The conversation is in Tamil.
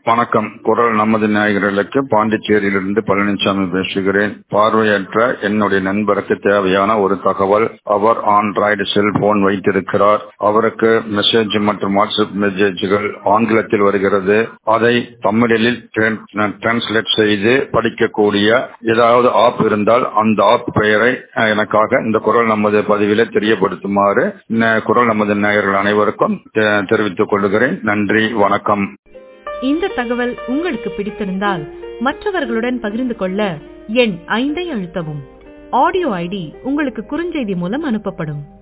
வணக்கம் குரல் நமது நாயகர்களுக்கு பாண்டிச்சேரியிலிருந்து பழனிசாமி பேசுகிறேன் பார்வையற்ற என்னுடைய நண்பருக்கு தேவையான ஒரு தகவல் அவர் ஆண்ட்ராய்டு செல்போன் வைத்திருக்கிறார் அவருக்கு மெசேஜ் மற்றும் வாட்ஸ்அப் மெசேஜ்கள் ஆங்கிலத்தில் வருகிறது அதை தமிழில் டிரான்ஸ்லேட் செய்து படிக்கக்கூடிய ஏதாவது ஆப் இருந்தால் அந்த ஆப் பெயரை எனக்காக இந்த குரல் நமது பதிவில தெரியப்படுத்துமாறு குரல் நமது நேயர்கள் அனைவருக்கும் தெரிவித்துக் கொள்கிறேன் நன்றி வணக்கம் இந்த தகவல் உங்களுக்கு பிடித்திருந்தால் மற்றவர்களுடன் பகிர்ந்து கொள்ள எண் ஐந்தை அழுத்தவும் ஆடியோ ஐடி உங்களுக்கு குறுஞ்செய்தி மூலம் அனுப்பப்படும்